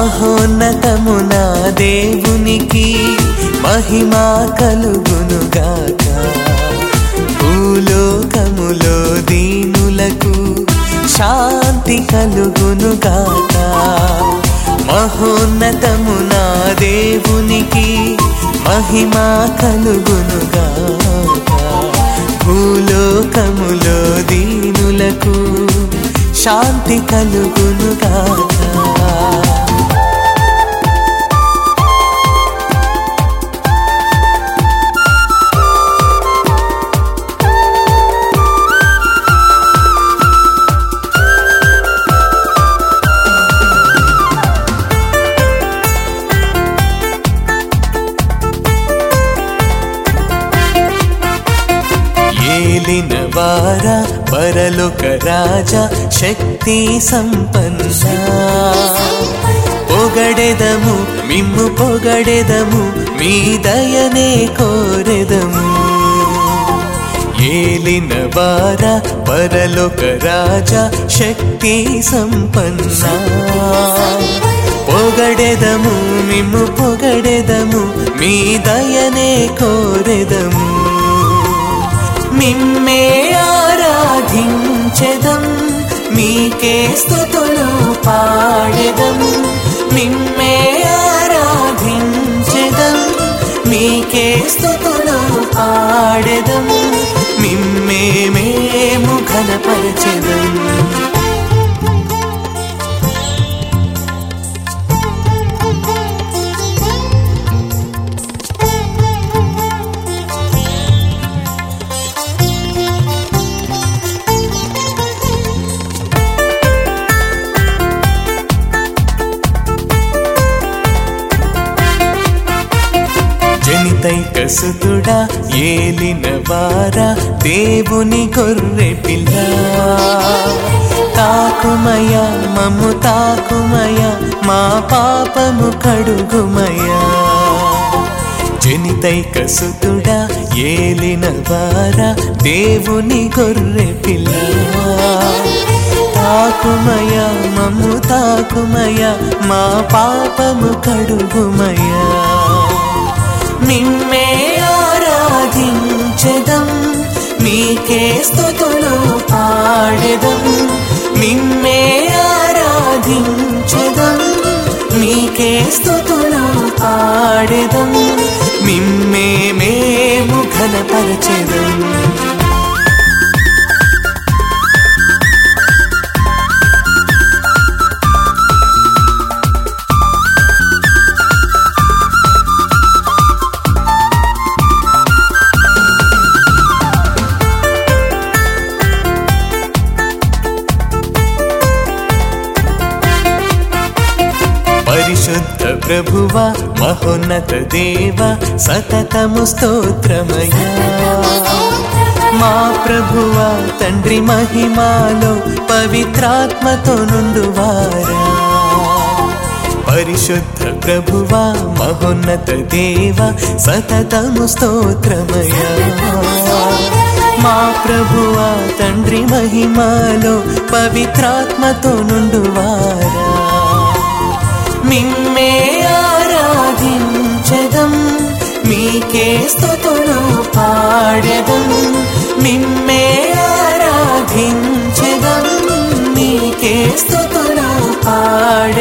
మహోన్నతమున దేవునికి మహిమా కలుగునుగాక భూలోకములో దీనులకు శాంతి కలుగునుగాక మహోన్నతమున దేవునికి మహిమా కలుగునుగాక భూలోకములో దీనులకు శాంతి కలుగునుగాక ఏలిన వార పరలోక రాజా శక్తి సంపన్న పొగడెదము మిమ్ము పొగడెదము మీ దయనే కోరెదము ఏలిన వార పరలోక రాజా శక్తి సంపన్న పొగడెదము మిమ్ము పొగడెదము మీ దయనే కోరెదము మిమ్మే ఆరాధించెదం మీకే స్థుతులు పాడెదం మిమ్మే ఆరాధించెదం మీకే స్థుతులు పాడెదం మిమ్మే మేము ఘనపరచెదం జనితైక సుతుడా ఏలిన వార దేవుని గొర్రె పిల్ల తాకుమయ మమ్ము తాకుమయ మా పాపము కడుగుమయ జనితైక సుతుడా ఏలిన వార దేవుని గొర్రె పిల్ల తాకుమయ మమ్ము తాకుమయ మా పాపము కడుగుమయ నిమ్మే ఆరాధించెదం మీకే స్థుతులు పాడెదం నిమ్మే ఆరాధించెదం మీకే స్థుతులు పాడెదం మిమ్మే మేము ఘనపరచెదం పరిశుద్ధ ప్రభువ మహోన్నత దేవ సతతము స్తోత్రమయ్యా మా ప్రభువ తండ్రి మహిమాలో పవిత్రాత్మతో నుండువారా పరిశుద్ధ ప్రభువ మహోన్నత దేవ సతతము స్తోత్రమయ్యా మా ప్రభువ తండ్రి మహిమాలో పవిత్రాత్మతో నుండువారా మిమ్మే ఆరాధించదం మీకే స్థుతులు పాడెదం మిమ్మే ఆరాధించదం మీకే స్థుతులు పాడెదం